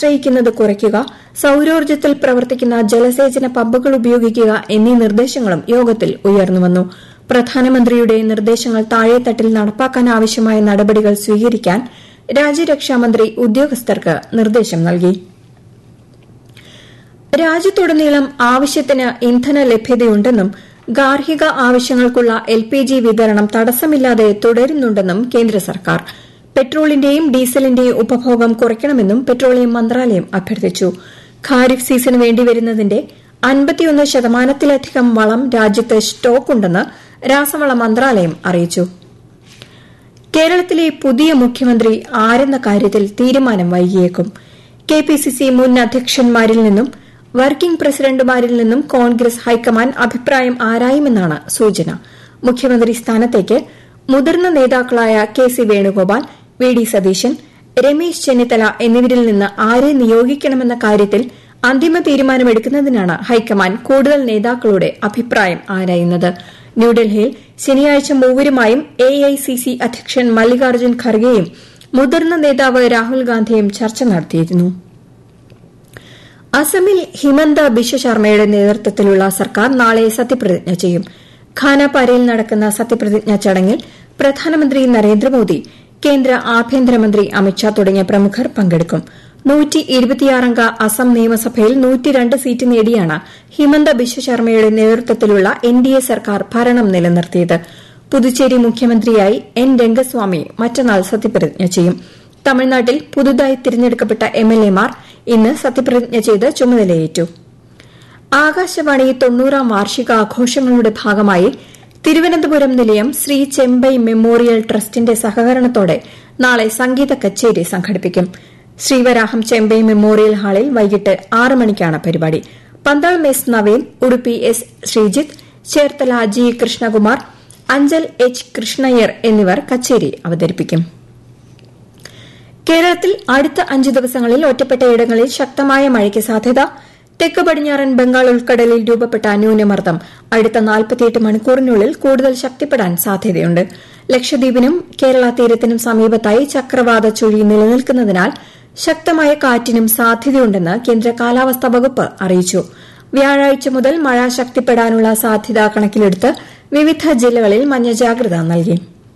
ആശ്രയിക്കുന്നത് കുറയ്ക്കുക സൌരോർജ്ജത്തിൽ പ്രവർത്തിക്കുന്ന ജലസേചന പമ്പുകൾ ഉപയോഗിക്കുക എന്നീ നിർദ്ദേശങ്ങളും യോഗത്തിൽ ഉയർന്നുവന്നു പ്രധാനമന്ത്രിയുടെ നിർദ്ദേശങ്ങൾ താഴെത്തട്ടിൽ നടപ്പാക്കാൻ ആവശ്യമായ നടപടികൾ സ്വീകരിക്കാൻ രാജ്യരക്ഷാമന്ത്രി ഉദ്യോഗസ്ഥർക്ക് നിർദ്ദേശം നൽകി രാജ്യത്തുടനീളം ആവശ്യത്തിന് ഇന്ധന ലഭ്യതയുണ്ടെന്നും ഗാർഹിക ആവശ്യങ്ങൾക്കുള്ള എൽ പി ജി വിതരണം തടസ്സമില്ലാതെ തുടരുന്നുണ്ടെന്നും കേന്ദ്ര സർക്കാർ പെട്രോളിന്റെയും ഡീസലിന്റെയും ഉപഭോഗം കുറയ്ക്കണമെന്നും പെട്രോളിയം മന്ത്രാലയം അഭ്യർത്ഥിച്ചു ഖാരിഫ് സീസണ് വേണ്ടിവരുന്നതിന്റെ അൻപത്തിയൊന്ന് ശതമാനത്തിലധികം വളം രാജ്യത്ത് സ്റ്റോക്കുണ്ടെന്ന് രാസവള മന്ത്രാലയം അറിയിച്ചു കേരളത്തിലെ പുതിയ മുഖ്യമന്ത്രി ആരെന്ന കാര്യത്തിൽ തീരുമാനം വൈകിയേക്കും കെപിസിസി മുൻ അധ്യക്ഷന്മാരിൽ നിന്നും വർക്കിംഗ് പ്രസിഡന്റുമാരിൽ നിന്നും കോൺഗ്രസ് ഹൈക്കമാൻഡ് അഭിപ്രായം ആരായുമെന്നാണ് സൂചന മുഖ്യമന്ത്രി സ്ഥാനത്തേക്ക് മുതിർന്ന നേതാക്കളായ K C Venugopal V D Satheesan Ramesh Chennithala എന്നിവരിൽ നിന്ന് ആരെ നിയോഗിക്കണമെന്ന കാര്യത്തിൽ അന്തിമ തീരുമാനമെടുക്കുന്നതിനാണ് ഹൈക്കമാൻഡ് കൂടുതൽ നേതാക്കളുടെ അഭിപ്രായം ആരായുന്നത് ന്യൂഡൽഹിയിൽ ശനിയാഴ്ച മൂവരുമായും എ ഐ സി സി അധ്യക്ഷൻ മല്ലികാർജ്ജുൻ ഖർഗെയും മുതിർന്ന നേതാവ് രാഹുൽ ഗാന്ധിയും ചർച്ച നടത്തിയിരുന്നു അസമിൽ ഹിമന്ത ബിശ്വ ശർമ്മയുടെ നേതൃത്വത്തിലുള്ള സർക്കാർ നാളെ സത്യപ്രതിജ്ഞ ചെയ്യും ഖാനാപാരയിൽ നടക്കുന്ന സത്യപ്രതിജ്ഞാ ചടങ്ങിൽ പ്രധാനമന്ത്രി നരേന്ദ്രമോദി കേന്ദ്ര ആഭ്യന്തരമന്ത്രി അമിത്ഷാ തുടങ്ങിയ പ്രമുഖർ പങ്കെടുക്കും അംഗ അസം നിയമസഭയിൽ നൂറ്റിരണ്ട് സീറ്റ് നേടിയാണ് ഹിമന്ത ബിശ്വ ശർമ്മയുടെ നേതൃത്വത്തിലുള്ള എൻ ഡി എ സർക്കാർ ഭരണം നിലനിർത്തിയത് പുതുച്ചേരി മുഖ്യമന്ത്രിയായി എൻ രംഗസ്വാമി മറ്റന്നാൾ സത്യപ്രതിജ്ഞ ചെയ്യും തമിഴ്നാട്ടിൽ പുതുതായി തിരഞ്ഞെടുക്കപ്പെട്ട എംഎൽഎമാർ ഇന്ന് സത്യപ്രതിജ്ഞ ചെയ്ത് ചുമതലയേറ്റു ആകാശവാണി തൊണ്ണൂറാം വാർഷികാഘോഷങ്ങളുടെ ഭാഗമായി തിരുവനന്തപുരം നിലയം ശ്രീ ചെമ്പൈ മെമ്മോറിയൽ ട്രസ്റ്റിന്റെ സഹകരണത്തോടെ നാളെ സംഗീത കച്ചേരി സംഘടിപ്പിക്കും ശ്രീവരാഹം ചെമ്പൈ മെമ്മോറിയൽ ഹാളിൽ വൈകിട്ട് ആറ് മണിക്കാണ് പരിപാടി Pandalam S Naveen Udupi S Sreejith Cherthala G Krishnakumar Anchal H Krishnayyar എന്നിവർ കച്ചേരി അവതരിപ്പിക്കും കേരളത്തിൽ അടുത്ത അഞ്ച് ദിവസങ്ങളിൽ ഒറ്റപ്പെട്ടയിടങ്ങളിൽ ശക്തമായ മഴയ്ക്ക് സാധ്യത തെക്ക് പടിഞ്ഞാറൻ ബംഗാൾ ഉൾക്കടലിൽ രൂപപ്പെട്ട ന്യൂനമർദ്ദം അടുത്ത നാൽപ്പത്തിയെട്ട് മണിക്കൂറിനുള്ളിൽ കൂടുതൽ ശക്തിപ്പെടാൻ സാധ്യതയുണ്ട് ലക്ഷദ്വീപിനും കേരള തീരത്തിനും സമീപത്തായി ചക്രവാത ചുഴി നിലനിൽക്കുന്നതിനാൽ ശക്തമായ കാറ്റിനും സാധ്യതയുണ്ടെന്ന് കേന്ദ്ര കാലാവസ്ഥാ വകുപ്പ് അറിയിച്ചു വ്യാഴാഴ്ച മുതൽ മഴ ശക്തിപ്പെടാനുള്ള സാധ്യത കണക്കിലെടുത്ത് വിവിധ ജില്ലകളിൽ മഞ്ഞ ജാഗ്രത നൽകി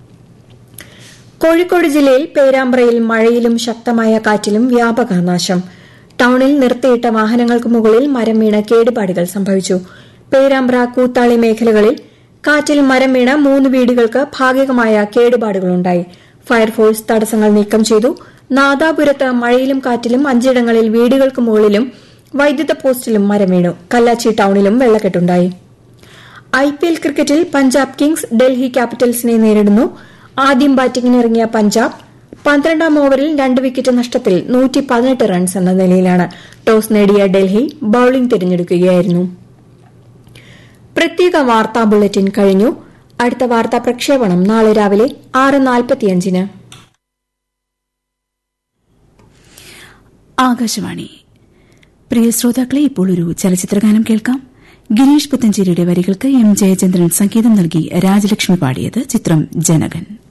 കോഴിക്കോട് ജില്ലയിൽ പേരാമ്പ്രയിൽ മഴയിലും ശക്തമായ കാറ്റിലും വ്യാപക നാശം ടൌണിൽ നിർത്തിയിട്ട വാഹനങ്ങൾക്ക് മുകളിൽ മരം വീണ് കേടുപാടുകൾ സംഭവിച്ചു പേരാമ്പ്ര കൂത്താളി മേഖലകളിൽ കാറ്റിൽ മരം വീണ് മൂന്ന് വീടുകൾക്ക് ഭാഗികമായ കേടുപാടുകളുണ്ടായി ഫയർഫോഴ്സ് തടസ്സങ്ങൾ നീക്കം ചെയ്തു നാദാപുരത്ത് മഴയിലും കാറ്റിലും അഞ്ചിടങ്ങളിൽ വീടുകൾക്ക് മുകളിലും വൈദ്യുത പോസ്റ്റിലും മരം വീണു കല്ലാച്ചി ടൌണിലും വെള്ളക്കെട്ടുണ്ടായി ഐപിഎൽ ക്രിക്കറ്റിൽ പഞ്ചാബ് കിങ്സ് ഡൽഹി ക്യാപിറ്റൽസിനെ നേരിടുന്നു ആദ്യം ബാറ്റിംഗിനിറങ്ങിയ പഞ്ചാബ് പന്ത്രണ്ടാം ഓവറിൽ രണ്ട് വിക്കറ്റ് നഷ്ടത്തിൽ നൂറ്റി പതിനെട്ട് റൺസ് എന്ന നിലയിലാണ് ടോസ് നേടിയ ഡൽഹി ബൌളിംഗ് തിരഞ്ഞെടുക്കുകയായിരുന്നു പ്രത്യേക വാർത്താ ബുള്ളറ്റിൻ കഴിഞ്ഞു അടുത്ത വാർത്താ പ്രക്ഷേപണം നാളെ രാവിലെ ആറ് നാൽപ്പത്തിയഞ്ചിന് ആകാശവാണി പ്രിയ ശ്രോതാക്കളെ ഇപ്പോൾ ഒരു ചലച്ചിത്രഗാനം കേൾക്കാം ഗിരീഷ് പുത്തഞ്ചേരിയുടെ വരികൾക്ക് എം ജയചന്ദ്രൻ സംഗീതം നൽകി രാജലക്ഷ്മി പാടിയത് ചിത്രം ജനകൻ